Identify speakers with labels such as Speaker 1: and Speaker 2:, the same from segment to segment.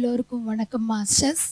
Speaker 1: எல்லோருக்கும் வணக்கம் மாஸ்டர்ஸ்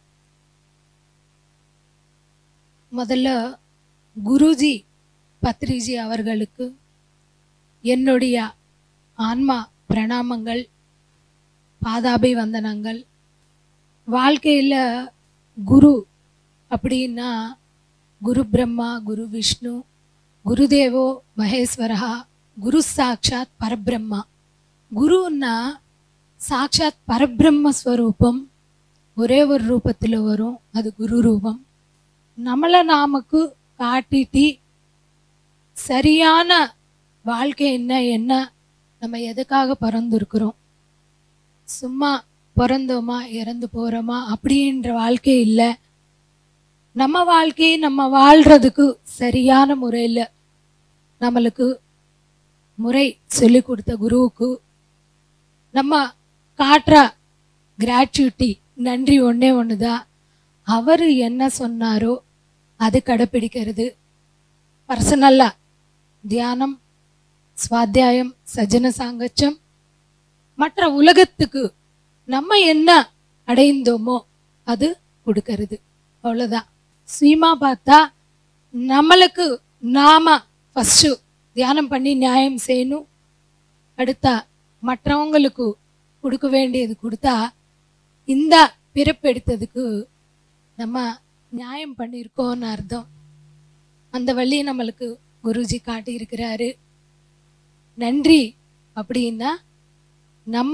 Speaker 1: முதல்ல குருஜி பத்ரிஜி அவர்களுக்கு என்னுடைய ஆன்மா பிரணாமங்கள் பாதாபி வந்தனங்கள் வாழ்க்கையில் குரு அப்படின்னா குரு பிரம்மா குரு விஷ்ணு குருதேவோ மகேஸ்வரா குரு சாட்சாத் பரபிரம்மா குருன்னா சாட்சாத் பரபிரம்ம ஸ்வரூபம் ஒரே ஒரு ரூபத்தில் வரும் அது குரு ரூபம் நம்மளை நாமக்கு காட்டிட்டு சரியான வாழ்க்கை என்ன என்ன நம்ம எதுக்காக பிறந்திருக்கிறோம் சும்மா பிறந்தோமா இறந்து போகிறோமா அப்படின்ற வாழ்க்கை இல்லை நம்ம வாழ்க்கையை நம்ம வாழ்கிறதுக்கு சரியான முறையில் நம்மளுக்கு முறை சொல்லி கொடுத்த குருவுக்கு நம்ம காட்டுற கிராச்சுவிட்டி நன்றி ஒன்றே ஒன்று தான் அவர் என்ன சொன்னாரோ அது கடைப்பிடிக்கிறது பர்சனலாக தியானம் சுவாத்தியாயம் சஜன சாங்கச்சம் மற்ற உலகத்துக்கு நம்ம என்ன அடைந்தோமோ அது கொடுக்கறது அவ்வளோதான் சுயமா பார்த்தா நம்மளுக்கு நாம ஃபஸ்ட்டு தியானம் பண்ணி நியாயம் செய்யணும் அடுத்தா மற்றவங்களுக்கு கொடுக்க வேண்டியது கொடுத்தா இந்த பிறப்பெடுத்ததுக்கு நம்ம நியாயம் பண்ணியிருக்கோம்னு அர்த்தம் அந்த வழியை நம்மளுக்கு குருஜி காட்டியிருக்கிறாரு நன்றி அப்படின்னா நம்ம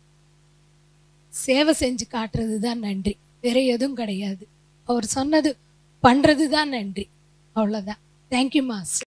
Speaker 1: சேவை செஞ்சு காட்டுறது தான் நன்றி வேற எதுவும் கிடையாது அவர் சொன்னது பண்ணுறது தான் நன்றி அவ்வளோதான் தேங்க்யூ மாஸ்